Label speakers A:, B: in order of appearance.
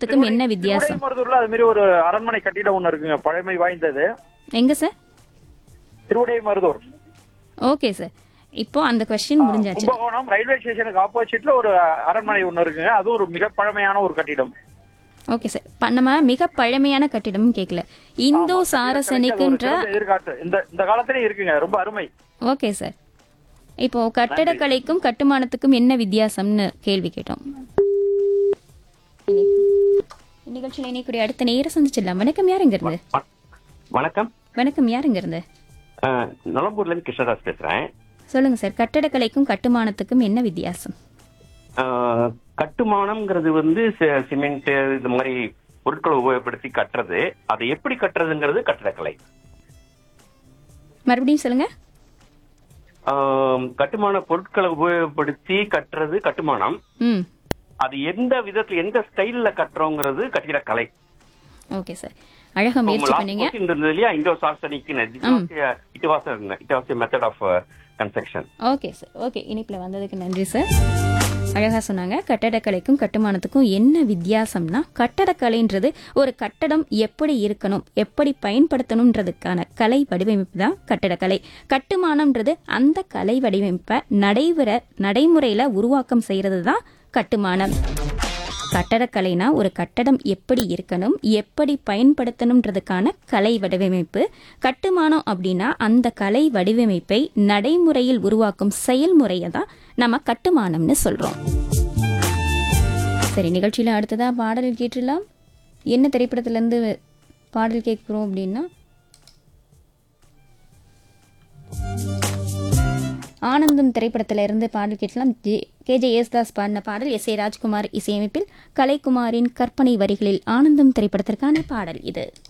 A: கட்டுமானத்துக்கும் என்ன வித்தியாசம்
B: திருவிடைமருதூர்ல அது மாதிரி ஒரு அரண்மனை கட்டிடம் ஒண்ணு இருக்குங்க பழமை வாய்ந்தது
A: எங்க சார்
B: திருவிடைமருதூர்
A: ஓகே சார் இப்போ அந்த கொஸ்டின் முடிஞ்சாச்சு
B: கும்பகோணம் ரயில்வே ஸ்டேஷனுக்கு ஆப்போசிட்ல ஒரு அரண்மனை ஒண்ணு இருக்குங்க அது ஒரு மிக பழமையான ஒரு கட்டிடம்
A: ஓகே சார் ப- நம்ம மிக பழமையான கட்டிடம்னு கேட்கல இந்தோ சாரசனிக்குன்ற
B: அது ஒரு சிறந்த எதிர்காட்டு இந்த இந்த காலத்திலே இருக்குங்க ரொம்ப அருமை
A: ஓகே சார் இப்போ கட்டடக்கலைக்கும் கட்டுமானத்துக்கும் என்ன வித்தியாசம்னு கேள்வி கேட்டோம் நிகழ்ச்சியில் இணைக்கூடிய அடுத்த நேர சந்திச்சிடலாம் வணக்கம் யாருங்க இருந்து
C: வ- வணக்கம்
A: வணக்கம் யாருங்க இருந்து
C: அஹ், நுளம்பூர்ல இருந்து கிருஷ்ணதாஸ் பேசுறேன்
A: சொல்லுங்க சார் கட்டடக்கலைக்கும் கட்டுமானத்துக்கும் என்ன வித்தியாசம்
C: அஹ், கட்டுமானம்ங்கிறது வந்து சி- சிமெண்ட் இந்த மாதிரி பொருட்களை உபயோகப்படுத்தி கட்டுறது அதை எப்படி கட்டுறதுங்கிறது கட்டடக்கலை
A: மறுபடியும் சொல்லுங்க
C: அஹ், கட்டுமான பொருட்களை உபயோகப்படுத்தி கட்டுறது கட்டுமானம்
A: ம்
C: அது எந்த விதத்துல எந்த ஸ்டைல்ல கட்டுறோங்கிறது கட்டிடக்கலை
A: ஓகே சார் அழகா முயற்சி பண்ணீங்க
C: இருந்தது இல்லையா Indo Saracenic it was it was method of construction
A: okay sir okay இனிப்பில் வந்ததுக்கு நன்றி சார் அழகா சொன்னாங்க கட்டடக்கலைக்கும் கட்டுமானத்துக்கும் என்ன வித்தியாசம்னா கட்டடக்கலைன்றது ஒரு கட்டடம் எப்படி இருக்கணும் எப்படி பயன்படுத்தணுன்றதுக்கான கலை வடிவமைப்பு தான் கட்டடக்கலை கட்டுமானம்ன்றது அந்த கலை வடிவமைப்பை நடைபெற நடைமுறையில் உருவாக்கம் செய்கிறது தான் கட்டுமானம் கட்டடக்கலைனா ஒரு கட்டடம் எப்படி இருக்கணும் எப்படி பயன்படுத்தணுன்றதுக்கான கலை வடிவமைப்பு கட்டுமானம் அப்படின்னா அந்த கலை வடிவமைப்பை நடைமுறையில் உருவாக்கும் செயல்முறையை தான் நம்ம கட்டுமானம்னு சொல்றோம் சரி நிகழ்ச்சியில அடுத்ததா பாடல் கேட்டுடலாம் என்ன திரைப்படத்துல இருந்து பாடல் கேட்குறோம் அப்படின்னா ஆனந்தம் திரைப்படத்துல இருந்து பாடல் கேட்கலாம் கே ஜே யேசுதாஸ் பாடின பாடல் எஸ் ஏ ராஜ்குமார் இசையமைப்பில் கலைக்குமாரின் கற்பனை வரிகளில் ஆனந்தம் திரைப்படத்திற்கான பாடல் இது